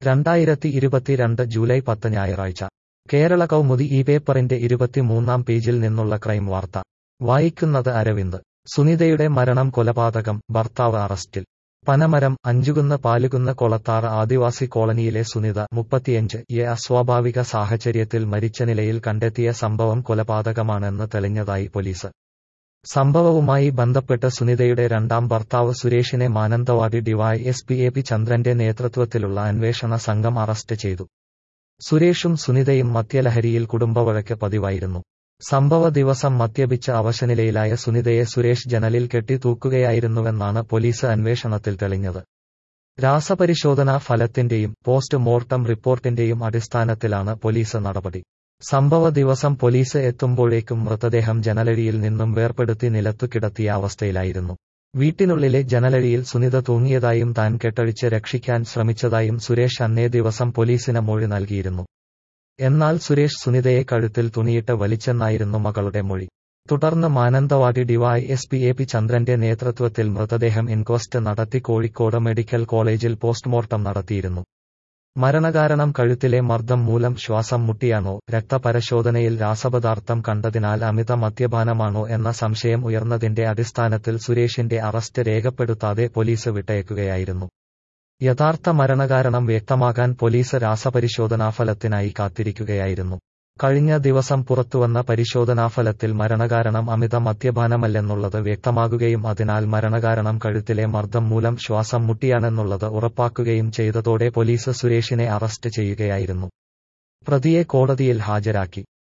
രണ്ടായിരത്തി ഇരുപത്തിരണ്ട് ജൂലൈ പത്ത് ഞായറാഴ്ച കേരള കൗമുദി ഈ പേപ്പറിന്റെ ഇരുപത്തിമൂന്നാം പേജിൽ നിന്നുള്ള ക്രൈം വാർത്ത വായിക്കുന്നത് അരവിന്ദ് സുനിതയുടെ മരണം കൊലപാതകം ഭർത്താവ് അറസ്റ്റിൽ പനമരം അഞ്ചുകുന്ന് പാലുകുന്ന് കൊളത്താറ് ആദിവാസി കോളനിയിലെ സുനിത മുപ്പത്തിയഞ്ച് യെ അസ്വാഭാവിക സാഹചര്യത്തിൽ മരിച്ച നിലയിൽ കണ്ടെത്തിയ സംഭവം കൊലപാതകമാണെന്ന് തെളിഞ്ഞതായി പോലീസ് സംഭവവുമായി ബന്ധപ്പെട്ട് സുനിതയുടെ രണ്ടാം ഭർത്താവ് സുരേഷിനെ Mananthavady DY S P A P ചന്ദ്രന്റെ നേതൃത്വത്തിലുള്ള അന്വേഷണ സംഘം അറസ്റ്റ് ചെയ്തു സുരേഷും സുനിതയും മദ്യലഹരിയിൽ കുടുംബവഴക്ക് പതിവായിരുന്നു സംഭവ ദിവസം മദ്യപിച്ച അവശനിലയിലായ സുനിതയെ സുരേഷ് ജനലിൽ കെട്ടി തൂക്കുകയായിരുന്നുവെന്നാണ് പോലീസ് അന്വേഷണത്തിൽ തെളിഞ്ഞത് രാസപരിശോധനാ ഫലത്തിന്റെയും പോസ്റ്റ് മോർട്ടം റിപ്പോർട്ടിന്റെയും അടിസ്ഥാനത്തിലാണ് പോലീസ് നടപടി സംഭവ ദിവസം പോലീസ് എത്തുമ്പോഴേക്കും മൃതദേഹം ജനലഴിയിൽ നിന്നും വേർപെടുത്തി നിലത്തു കിടത്തിയ അവസ്ഥയിലായിരുന്നു വീട്ടിനുള്ളിലെ ജനലഴിയിൽ സുനിത തൂങ്ങിയതായും താൻ കെട്ടഴിച്ച് രക്ഷിക്കാൻ ശ്രമിച്ചതായും സുരേഷ് അന്നേ ദിവസം പോലീസിന് മൊഴി നൽകിയിരുന്നു എന്നാൽ സുരേഷ് സുനിതയെ കഴുത്തിൽ തുണിയിട്ട് വലിച്ചെന്നായിരുന്നു മകളുടെ മൊഴി തുടർന്ന് Mananthavady DY S P A P ചന്ദ്രന്റെ നേതൃത്വത്തിൽ മൃതദേഹം ഇൻക്വസ്റ്റ് നടത്തി കോഴിക്കോട് മെഡിക്കൽ കോളേജിൽ പോസ്റ്റ്മോർട്ടം നടത്തിയിരുന്നു മരണകാരണം കഴുത്തിലെ മർദ്ദം മൂലം ശ്വാസം മുട്ടിയാണോ രക്തപരിശോധനയിൽ രാസപദാർത്ഥം കണ്ടതിനാൽ അമിത മദ്യപാനമാണോ എന്ന സംശയം ഉയർന്നതിന്റെ അടിസ്ഥാനത്തിൽ സുരേഷിന്റെ അറസ്റ്റ് രേഖപ്പെടുത്താതെ പോലീസ് വിട്ടയക്കുകയായിരുന്നു യഥാർത്ഥ മരണകാരണം വ്യക്തമാകാൻ പോലീസ് രാസപരിശോധനാഫലത്തിനായി കാത്തിരിക്കുകയായിരുന്നു കഴിഞ്ഞ ദിവസം പുറത്തുവന്ന പരിശോധനാഫലത്തിൽ മരണകാരണം അമിത മദ്യപാനമല്ലെന്നുള്ളത് വ്യക്തമാകുകയും അതിനാൽ മരണകാരണം കഴുത്തിലെ മർദ്ദം മൂലം ശ്വാസം മുട്ടിയാണെന്നുള്ളത് ഉറപ്പാക്കുകയും ചെയ്തതോടെ പോലീസ് സുരേഷിനെ അറസ്റ്റ് ചെയ്യുകയായിരുന്നു പ്രതിയെ കോടതിയിൽ ഹാജരാക്കി